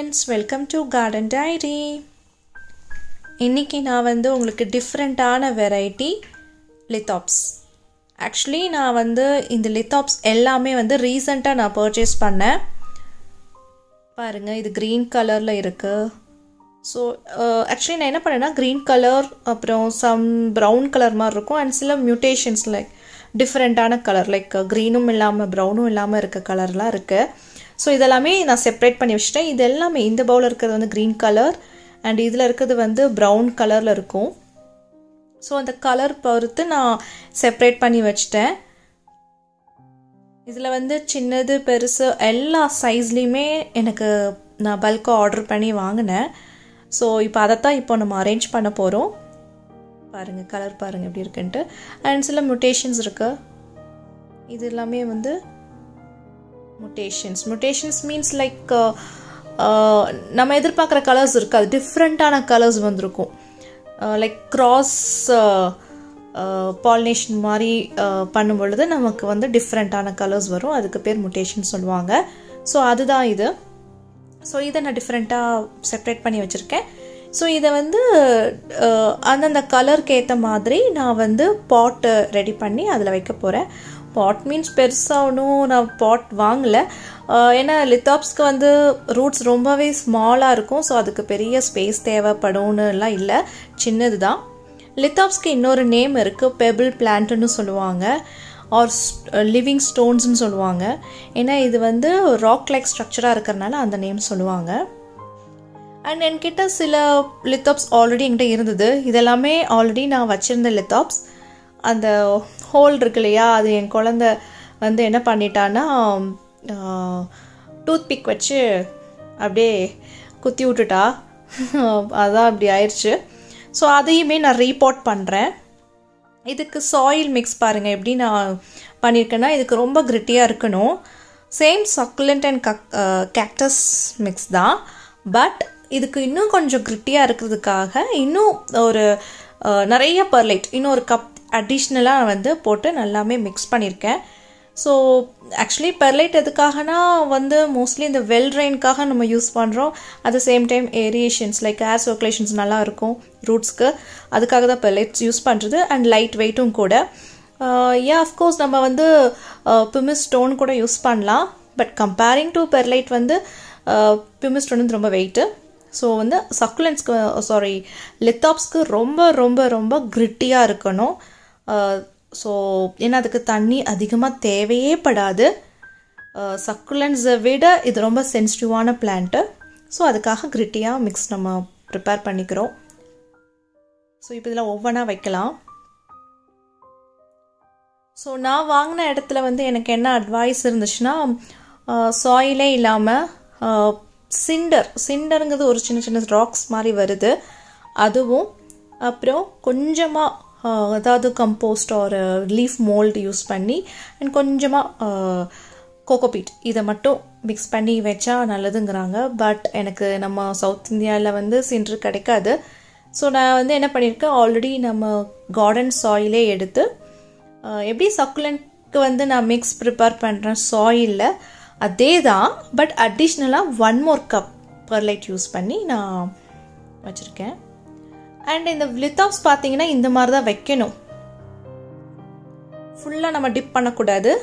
friends welcome to garden diary இன்றைக்கி நான் வந்து உங்களுக்கு டிஃப்ரெண்ட்டான வெரைட்டி லித்தாப்ஸ் ஆக்சுவலி நான் வந்து இந்த லித்தாப்ஸ் எல்லாமே வந்து ரீசண்டாக நான் பர்ச்சேஸ் பண்ணேன் பாருங்கள் இது க்ரீன் கலரில் இருக்குது ஸோ ஆக்சுவலி நான் என்ன பண்ணேன்னா க்ரீன் கலர் அப்புறம் சம் ப்ரௌன் கலர் மாதிரி இருக்கும் அண்ட் சில மியூட்டேஷன்ஸ் லைக் டிஃப்ரெண்ட்டான கலர் லைக் க்ரீனும் இல்லாமல் ப்ரௌனும் இல்லாமல் இருக்க கலர்லாம் இருக்குது ஸோ இதெல்லாமே நான் செப்பரேட் பண்ணி வச்சுட்டேன் இது எல்லாமே இந்த பவுலில் இருக்கிறது வந்து க்ரீன் கலர் அண்ட் இதில் இருக்கிறது வந்து ப்ரௌன் கலரில் இருக்கும் ஸோ அந்த கலர் பொறுத்து நான் செப்பரேட் பண்ணி வச்சிட்டேன் இதில் வந்து சின்னது பெருசு எல்லா சைஸ்லேயுமே எனக்கு நான் பல்காக ஆர்டர் பண்ணி வாங்கினேன் ஸோ இப்போ அதைத்தான் இப்போ நம்ம அரேஞ்ச் பண்ண போகிறோம் பாருங்கள் கலர் பாருங்கள் எப்படி இருக்குன்ட்டு அண்ட் சில முட்டேஷன்ஸ் இருக்குது இது எல்லாமே வந்து முட்டேஷன்ஸ் முட்டேஷன்ஸ் மீன்ஸ் லைக் நம்ம எதிர்பார்க்குற கலர்ஸ் இருக்காது டிஃப்ரெண்ட்டான கலர்ஸ் வந்திருக்கும் லைக் க்ராஸ் பாலினேஷன் மாதிரி பண்ணும் பொழுது நமக்கு வந்து டிஃப்ரெண்ட்டான கலர்ஸ் வரும் அதுக்கு பேர் முட்டேஷன் சொல்லுவாங்க ஸோ அதுதான் இது ஸோ இதை நான் டிஃப்ரெண்ட்டாக செப்ரேட் பண்ணி வச்சுருக்கேன் ஸோ இதை வந்து அந்தந்த கலருக்கு ஏற்ற மாதிரி நான் வந்து பாட்டு ரெடி பண்ணி அதில் வைக்க போகிறேன் பாட் மீன்ஸ் பெருசாக ஒன்றும் நான் பாட் வாங்கலை ஏன்னா லித்தாப்ஸ்க்கு வந்து ரூட்ஸ் ரொம்பவே ஸ்மாலாக இருக்கும் ஸோ அதுக்கு பெரிய ஸ்பேஸ் தேவைப்படும்னுலாம் இல்லை சின்னது தான் லித்தாப்ஸ்க்கு இன்னொரு நேம் இருக்குது பெபிள் பிளான்ட்டுன்னு சொல்லுவாங்க ஆர் லிவிங் ஸ்டோன்ஸ்னு சொல்லுவாங்க ஏன்னா இது வந்து ராக் லைக் ஸ்ட்ரக்சராக இருக்கிறனால அந்த நேம் சொல்லுவாங்க அண்ட் என்கிட்ட சில லித்தாப்ஸ் ஆல்ரெடி என்கிட்ட இருந்தது இதெல்லாமே ஆல்ரெடி நான் வச்சுருந்த லித்தாப்ஸ் அந்த ஹோல் இருக்கு இல்லையா அது என் குழந்த வந்து என்ன பண்ணிட்டான்னா டூத் பிக் வச்சு அப்படியே குத்தி விட்டுட்டா அதான் அப்படி ஆயிடுச்சு ஸோ அதையுமே நான் ரீபாட் பண்ணுறேன் இதுக்கு சாயில் மிக்ஸ் பாருங்கள் எப்படி நான் பண்ணியிருக்கேன்னா இதுக்கு ரொம்ப கிரிட்டியாக இருக்கணும் சேம் சக்குலண்ட் அண்ட் கக் கேக்டஸ் மிக்ஸ் தான் பட் இதுக்கு இன்னும் கொஞ்சம் கிரிட்டியாக இருக்கிறதுக்காக இன்னும் ஒரு நிறைய பர்லைட் இன்னும் ஒரு கப் அடிஷ்னலாக வந்து போட்டு நல்லாமே மிக்ஸ் பண்ணியிருக்கேன் ஸோ ஆக்சுவலி பெர்லைட் எதுக்காகனா வந்து மோஸ்ட்லி இந்த வெல் ரெயின்காக நம்ம யூஸ் பண்ணுறோம் at the same time aerations like air circulations நல்லா இருக்கும் ரூட்ஸ்க்கு அதுக்காக தான் பெர்லைட்ஸ் யூஸ் பண்ணுறது அண்ட் லைட் வெயிட்டும் கூட ஏன் அஃப்கோர்ஸ் நம்ம வந்து பிமிஸ் ஸ்டோன் கூட யூஸ் பண்ணலாம் பட் கம்பேரிங் டு பெர்லைட் வந்து பிமிஸ் ஸ்டோன் வந்து ரொம்ப வெயிட்டு ஸோ வந்து சக்குலன்ஸ்க்கு சாரி லித்தாப்ஸ்க்கு ரொம்ப ரொம்ப ரொம்ப கிரிட்டியாக இருக்கணும் ஸோ ஏன்னா அதுக்கு தண்ணி அதிகமாக தேவையே படாது சக்குலன்ஸை விட இது ரொம்ப சென்சிட்டிவான பிளான்ட்டு ஸோ அதுக்காக கிரிட்டியாக மிக்ஸ் நம்ம ப்ரிப்பேர் பண்ணிக்கிறோம் ஸோ இப்போ இதில் ஒவ்வொன்றா வைக்கலாம் ஸோ நான் வாங்கின இடத்துல வந்து எனக்கு என்ன அட்வைஸ் இருந்துச்சுன்னா சாயிலே இல்லாமல் சிண்டர் சிண்டருங்கிறது ஒரு சின்ன சின்ன ராக்ஸ் மாதிரி வருது அதுவும் அப்புறம் கொஞ்சமாக அதாவது கம்போஸ்ட் ஒரு லீஃப் மோல்டு யூஸ் பண்ணி அண்ட் கொஞ்சமாக கோகோபீட் இதை மட்டும் மிக்ஸ் பண்ணி வச்சா நல்லதுங்கிறாங்க பட் எனக்கு நம்ம சவுத் இந்தியாவில் வந்து சின்று கிடைக்காது ஸோ நான் வந்து என்ன பண்ணியிருக்கேன் ஆல்ரெடி நம்ம கார்டன் சாயிலே எடுத்து எப்படி சக்குலண்ட்க்கு வந்து நான் மிக்ஸ் ப்ரிப்பேர் பண்ணுறேன் சாயிலில் அதே தான் பட் அடிஷ்னலாக one more cup perlite use பண்ணி நான் வச்சுருக்கேன் அண்ட் இந்த லித்தாப்ஸ் பார்த்தீங்கன்னா இந்த மாதிரி தான் வைக்கணும் ஃபுல்லாக நம்ம டிப் பண்ணக்கூடாது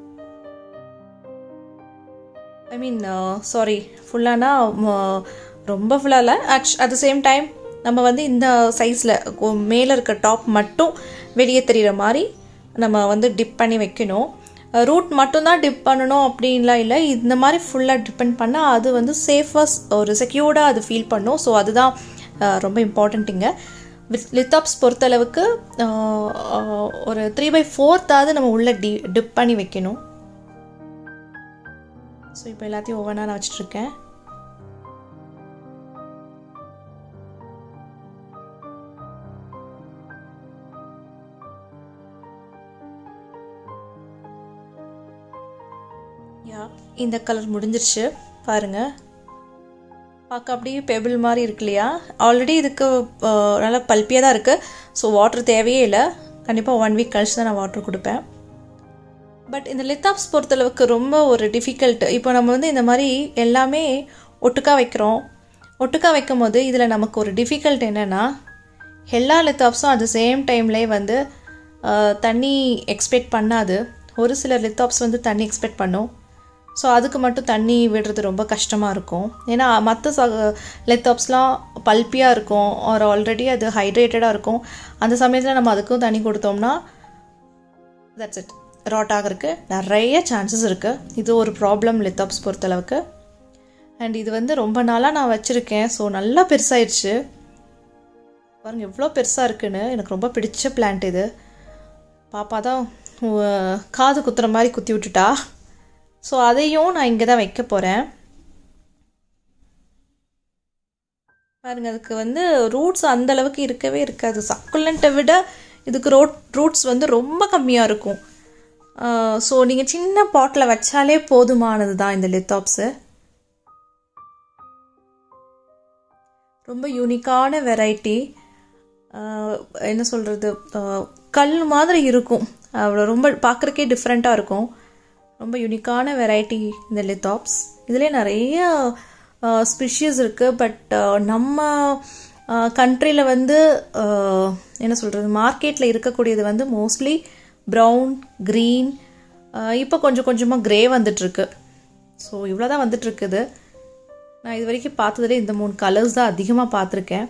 ஐ மீன் சாரி ஃபுல்லானா ரொம்ப ஃபுல்லாக இல்லை அட் த சேம் டைம் நம்ம வந்து இந்த சைஸில் மேலே இருக்க டாப் மட்டும் வெளியே தெரிகிற மாதிரி நம்ம வந்து டிப் பண்ணி வைக்கணும் ரூட் மட்டும்தான் டிப் பண்ணணும் அப்படின்லாம் இல்லை இந்த மாதிரி ஃபுல்லாக டிபெண்ட் பண்ணால் அது வந்து சேஃபாக ஒரு செக்யூர்டாக அது ஃபீல் பண்ணும் ஸோ அதுதான் ரொம்ப இம்பார்ட்டண்ட்டுங்க லித்தாப்ஸ் பொறுத்தளவுக்கு ஒரு த்ரீ பை ஃபோர்த்தாவது நம்ம உள்ளே டி டிப் பண்ணி வைக்கணும் ஸோ இப்போ எல்லாத்தையும் ஒவ்வொன்றா நான் வச்சுட்ருக்கேன் யா இந்த கலர் முடிஞ்சிருச்சு பாருங்கள் பார்க்க அப்படியே பெபிள் மாதிரி இருக்கு இல்லையா ஆல்ரெடி இதுக்கு நல்லா பல்பியாக தான் இருக்குது ஸோ வாட்டர் தேவையே இல்லை கண்டிப்பாக ஒன் வீக் கழிச்சு தான் நான் வாட்டர் கொடுப்பேன் பட் இந்த லித்தாப்ஸ் பொறுத்தளவுக்கு ரொம்ப ஒரு டிஃபிகல்ட் இப்போ நம்ம வந்து இந்த மாதிரி எல்லாமே ஒட்டுக்கா வைக்கிறோம் ஒட்டுக்கா வைக்கும் போது இதில் நமக்கு ஒரு டிஃபிகல்ட் என்னென்னா எல்லா லித்தாப்ஸும் அட் த சேம் டைம்லேயே வந்து ஆஹ், தண்ணி எக்ஸ்பெக்ட் பண்ணாது ஒரு சில லித்தாப்ஸ் வந்து தண்ணி எக்ஸ்பெக்ட் பண்ணும் ஸோ அதுக்கு மட்டும் தண்ணி விடுறது ரொம்ப கஷ்டமாக இருக்கும் ஏன்னா மற்ற ச லித்தாப்ஸ்லாம் பல்பியாக இருக்கும் ஒரு ஆல்ரெடி அது ஹைட்ரேட்டடாக இருக்கும் அந்த சமயத்தில் நம்ம அதுக்கும் தண்ணி கொடுத்தோம்னா தட்ஸ் இட் ராட் ஆகிறதுக்கு நிறைய சான்சஸ் இருக்குது இது ஒரு ப்ராப்ளம் லித்தாப்ஸ் பொறுத்தளவுக்கு அண்ட் இது வந்து ரொம்ப நாளாக நான் வச்சுருக்கேன் ஸோ நல்லா பெருசாயிருச்சு பாருங்க எவ்வளோ பெருசாக இருக்குன்னு எனக்கு ரொம்ப பிடிச்ச பிளான்ட் இது பாப்பா தான் உ- காது குத்துற மாதிரி குத்தி விட்டுட்டா ஸோ அதையும் நான் இங்கே தான் வைக்க போகிறேன் பாருங்க அதுக்கு வந்து ரூட்ஸ் அந்த அளவுக்கு இருக்கவே இருக்காது சக்குலண்ட்டை விட இதுக்கு ரோட் ரூட்ஸ் வந்து ரொம்ப கம்மியாக இருக்கும் ஸோ நீங்கள் சின்ன பாட்டில் வச்சாலே போதுமானது தான் இந்த லித்தாப்ஸு ரொம்ப யூனிக்கான வெரைட்டி என்ன சொல்கிறது கல் மாதிரி இருக்கும் அவ்வளோ ரொம்ப பார்க்குறக்கே டிஃப்ரெண்ட்டாக இருக்கும் ரொம்ப யூனிக்கான வெரைட்டி இந்த லித்தாப்ஸ் இதிலே நிறைய ஸ்பீஷீஸ் இருக்குது பட் நம்ம கண்ட்ரியில் வந்து அஹ், என்ன சொல்கிறது மார்க்கெட்டில் இருக்கக்கூடியது வந்து மோஸ்ட்லி ப்ரௌன் க்ரீன் இப்போ கொஞ்சம் கொஞ்சமாக க்ரே வந்துட்டுருக்கு ஸோ இவ்வளோ தான் வந்துட்டுருக்குது நான் இது வரைக்கும் பார்த்ததுலே இந்த மூணு கலர்ஸ் தான் அதிகமாக பார்த்துருக்கேன்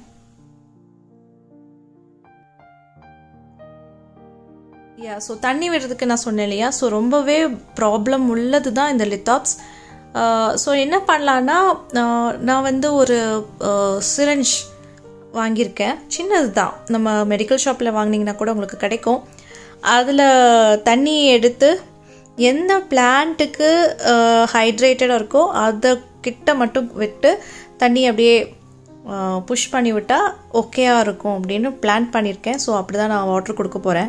யா ஸோ தண்ணி விடுறதுக்கு நான் சொன்னேன் இல்லையா ஸோ ரொம்பவே ப்ராப்ளம் உள்ளது தான் இந்த லித்தாப்ஸ் ஸோ என்ன பண்ணலான்னா ஆஹ் நான் வந்து ஒரு சிரஞ்ச் வாங்கியிருக்கேன் சின்னது தான் நம்ம மெடிக்கல் ஷாப்பில் வாங்கினீங்கன்னா கூட உங்களுக்கு கிடைக்கும் அதில் தண்ணி எடுத்து எந்த பிளான்ட்டுக்கு ஹைட்ரேட்டடாக இருக்கோ அதை கிட்ட மட்டும் விட்டு தண்ணி அப்படியே புஷ் பண்ணி விட்டால் ஓகேயாக இருக்கும் அப்படின்னு பிளான் பண்ணியிருக்கேன் ஸோ அப்படி தான் நான் வாட்டர் கொடுக்க போகிறேன்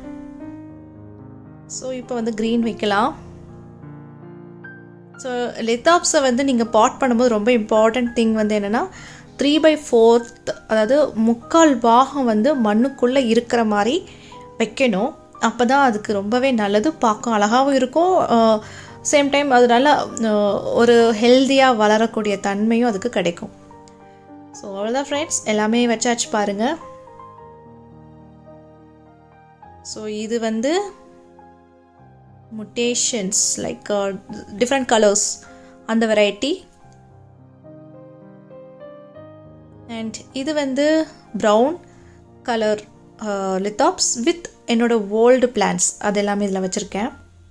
ஸோ இப்போ வந்து க்ரீன் வைக்கலாம் ஸோ லித்தாப்ஸை வந்து நீங்கள் பாட் பண்ணும்போது ரொம்ப இம்பார்ட்டண்ட் திங் வந்து என்னென்னா த்ரீ பை ஃபோர்த் அதாவது முக்கால் பாகம் வந்து மண்ணுக்குள்ளே இருக்கிற மாதிரி வைக்கணும் அப்போ தான் அதுக்கு ரொம்பவே நல்லது பார்க்க அழகாகவும் இருக்கும் சேம் டைம் அது நல்லா அஹ், ஒரு ஹெல்த்தியாக வளரக்கூடிய தன்மையும் அதுக்கு கிடைக்கும் ஸோ அவ்வளோதான் ஃப்ரெண்ட்ஸ் எல்லாமே வச்சாச்சு பாருங்கள் ஸோ இது வந்து mutations like uh, different colors அந்த வெரைட்டி அண்ட் இது வந்து ப்ரௌன் கலர் லித்தாப்ஸ் வித் என்னோட ஓல்டு பிளான்ஸ் அது எல்லாமே இதில் வச்சுருக்கேன்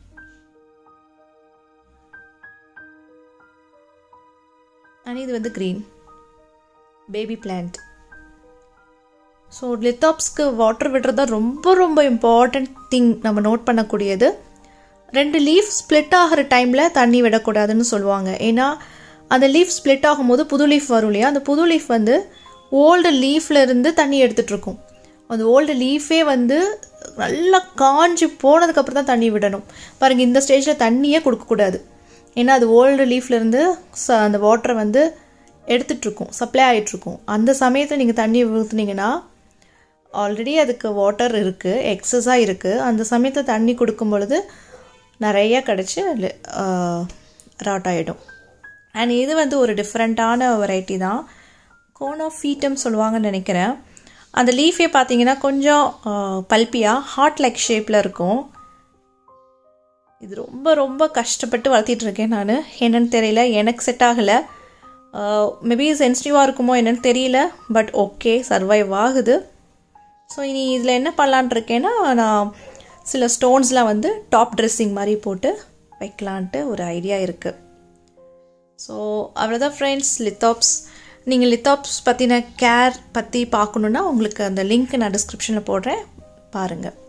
அண்ட் இது வந்து க்ரீன் பேபி பிளான்ட் ஸோ லித்தாப்ஸ்க்கு வாட்டர் விடுறது தான் ரொம்ப ரொம்ப இம்பார்ட்டண்ட் திங் நம்ம நோட் பண்ணக்கூடியது ரெண்டு லீஃப் ஸ்ப்ளிட் ஆகிற டைமில் தண்ணி விடக்கூடாதுன்னு சொல்லுவாங்க ஏன்னா அந்த லீஃப் ஸ்ப்ளிட் ஆகும்போது புது லீஃப் வரும் இல்லையா அந்த புது லீஃப் வந்து ஓல்டு லீஃப்ல இருந்து தண்ணி எடுத்துட்டு இருக்கும் அந்த ஓல்டு லீஃபே வந்து நல்லா காஞ்சி போனதுக்கப்புறம் தான் தண்ணி விடணும் பாருங்கள் இந்த ஸ்டேஜில் தண்ணியே கொடுக்கக்கூடாது ஏன்னா அது ஓல்டு லீஃப்லேருந்து ச அந்த வாட்டரை வந்து எடுத்துட்ருக்கும் சப்ளை ஆகிட்டுருக்கும் அந்த சமயத்தில் நீங்கள் தண்ணி ஊற்றுனீங்கன்னா ஆல்ரெடி அதுக்கு வாட்டர் இருக்குது எக்ஸஸாக இருக்குது அந்த சமயத்தில் தண்ணி கொடுக்கும் பொழுது நிறைய கிடச்சி ராட் ஆகிடும் அண்ட் இது வந்து ஒரு டிஃப்ரெண்ட்டான வெரைட்டி தான் கோனோஃபீட்டம் சொல்லுவாங்கன்னு நினைக்கிறேன் அந்த லீஃபே பார்த்தீங்கன்னா கொஞ்சம் பல்பியாக ஹார்ட் லைக் ஷேப்பில் இருக்கும் இது ரொம்ப ரொம்ப கஷ்டப்பட்டு வளர்த்திட்டு இருக்கேன் நான் என்னன்னு தெரியல எனக்கு செட் ஆகலை மேபி சென்சிட்டிவாக இருக்குமோ என்னன்னு தெரியல பட் ஓகே சர்வைவ் ஆகுது ஸோ இனி இதில் என்ன பண்ணலான் இருக்கேன்னா நான் சில ஸ்டோன்ஸ்லாம் வந்து டாப் ட்ரெஸ்ஸிங் மாதிரி போட்டு வைக்கலான்ட்டு ஒரு ஐடியா இருக்குது ஸோ அவ்வளோதான் ஃப்ரெண்ட்ஸ் லித்தாப்ஸ் நீங்கள் லித்தாப்ஸ் பற்றின கேர் பற்றி பார்க்கணுன்னா உங்களுக்கு அந்த லிங்க் நான் டிஸ்கிரிப்ஷனில் போடுறேன் பாருங்கள்